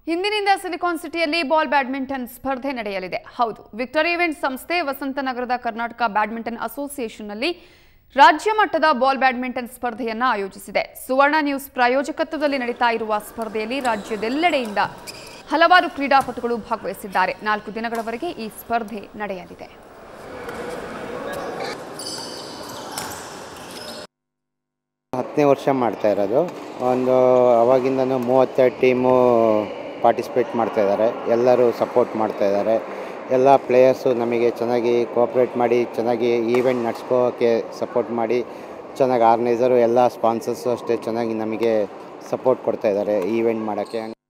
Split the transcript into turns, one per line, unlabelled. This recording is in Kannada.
ಇಂದಿನಿಂದ ಸಿಲಿಕಾನ್ ಸಿಟಿಯಲ್ಲಿ ಬಾಲ್ ಬ್ಯಾಡ್ಮಿಂಟನ್ ಸ್ಪರ್ಧೆ ನಡೆಯಲಿದೆ ಹೌದು ವಿಕ್ಟರಿ ಇವೆಂಟ್ ಸಂಸ್ಥೆ ವಸಂತನಗರದ ಕರ್ನಾಟಕ ಬ್ಯಾಡ್ಮಿಂಟನ್ ಅಸೋಸಿಯೇಷನ್ನಲ್ಲಿ ರಾಜ್ಯ ಮಟ್ಟದ ಬಾಲ್ ಬ್ಯಾಡ್ಮಿಂಟನ್ ಸ್ಪರ್ಧೆಯನ್ನ ಆಯೋಜಿಸಿದೆ ಸುವರ್ಣ ನ್ಯೂಸ್ ಪ್ರಾಯೋಜಕತ್ವದಲ್ಲಿ ನಡೀತಾ ಇರುವ ಸ್ಪರ್ಧೆಯಲ್ಲಿ ರಾಜ್ಯದೆಲ್ಲೆಡೆಯಿಂದ ಹಲವಾರು ಕ್ರೀಡಾಪಟುಗಳು ಭಾಗವಹಿಸಿದ್ದಾರೆ ನಾಲ್ಕು ದಿನಗಳವರೆಗೆ ಈ ಸ್ಪರ್ಧೆ ನಡೆಯಲಿದೆ
ಹತ್ತನೇ ವರ್ಷ ಮಾಡ್ತಾ ಇರೋದು ಒಂದು ಅವಾಗಿಂದನೂ ಮೂವತ್ತೆರಡು ಟೀಮು ಪಾರ್ಟಿಸಿಪೇಟ್ ಮಾಡ್ತಾ ಇದ್ದಾರೆ ಎಲ್ಲರೂ ಸಪೋರ್ಟ್ ಮಾಡ್ತಾ ಇದ್ದಾರೆ ಎಲ್ಲ ಪ್ಲೇಯರ್ಸು ನಮಗೆ ಚೆನ್ನಾಗಿ ಕೋಪ್ರೇಟ್ ಮಾಡಿ ಚೆನ್ನಾಗಿ ಈವೆಂಟ್ ನಡ್ಸ್ಕೋಕ್ಕೆ ಸಪೋರ್ಟ್ ಮಾಡಿ ಚೆನ್ನಾಗಿ ಆರ್ಗನೈಸರು ಎಲ್ಲ ಸ್ಪಾನ್ಸರ್ಸು ಅಷ್ಟೇ ಚೆನ್ನಾಗಿ ನಮಗೆ ಸಪೋರ್ಟ್ ಕೊಡ್ತಾ ಇದ್ದಾರೆ ಈವೆಂಟ್ ಮಾಡೋಕ್ಕೆ